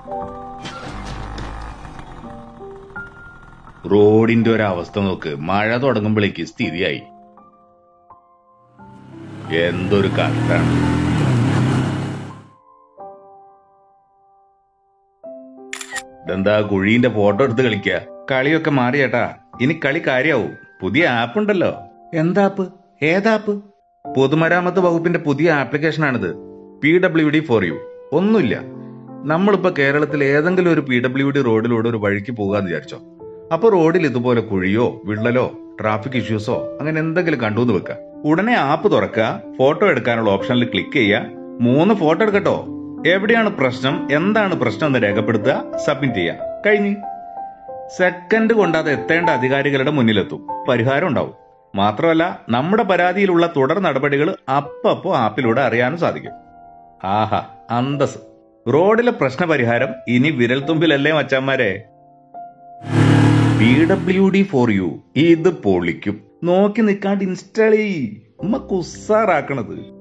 റോഡിന്റെ ഒരു അവസ്ഥ നോക്ക് മഴ തുടങ്ങുമ്പോഴേക്ക് സ്ഥിതിയായി എന്തൊരു കഷ്ടാണ് ഇതെന്താ കുഴീന്റെ ഫോട്ടോ എടുത്ത് കളിക്ക കളിയൊക്കെ മാറിയേട്ടാ ഇനി കളി കാര്യാവും പുതിയ ആപ്പ് ഉണ്ടല്ലോ എന്താപ്പ് ഏതാപ്പ് പൊതുമരാമത്ത് വകുപ്പിന്റെ പുതിയ ആപ്ലിക്കേഷനാണിത് P W D for U ഒന്നുമില്ല നമ്മളിപ്പോ കേരളത്തിൽ ഏതെങ്കിലും ഒരു പി ഡബ്ല്യു ഡി റോഡിലൂടെ ഒരു വഴിക്ക് പോകാന്ന് വിചാരിച്ചോ അപ്പൊ റോഡിൽ ഇതുപോലെ കുഴിയോ വിള്ളലോ ട്രാഫിക് ഇഷ്യൂസോ അങ്ങനെ എന്തെങ്കിലും കണ്ടുവന്ന് വെക്കുക ഉടനെ ആപ്പ് തുറക്കുക ഫോട്ടോ എടുക്കാനുള്ള ഓപ്ഷനിൽ ക്ലിക്ക് ചെയ്യുക മൂന്ന് ഫോട്ടോ എടുക്കട്ടോ എവിടെയാണ് പ്രശ്നം എന്താണ് പ്രശ്നം എന്ന് രേഖപ്പെടുത്തുക സബ്മിറ്റ് ചെയ്യുക കഴിഞ്ഞ് സെക്കൻഡ് കൊണ്ട് അത് എത്തേണ്ട അധികാരികളുടെ മുന്നിലെത്തും പരിഹാരം ഉണ്ടാവും മാത്രമല്ല നമ്മുടെ പരാതിയിലുള്ള തുടർ നടപടികൾ അപ്പപ്പോ ആപ്പിലൂടെ അറിയാനും സാധിക്കും ആഹാ അന്തസ് റോഡിലെ പ്രശ്ന പരിഹാരം ഇനി വിരൽത്തുമ്പിലല്ലേ മച്ചാന്മാരെ P W D for U ഇത് പൊളിക്കും നോക്കി നിൽക്കാണ്ട് ഇൻസ്റ്റാൾ ചെയ്യ് ഉമ്മ കുസാറാക്കണത്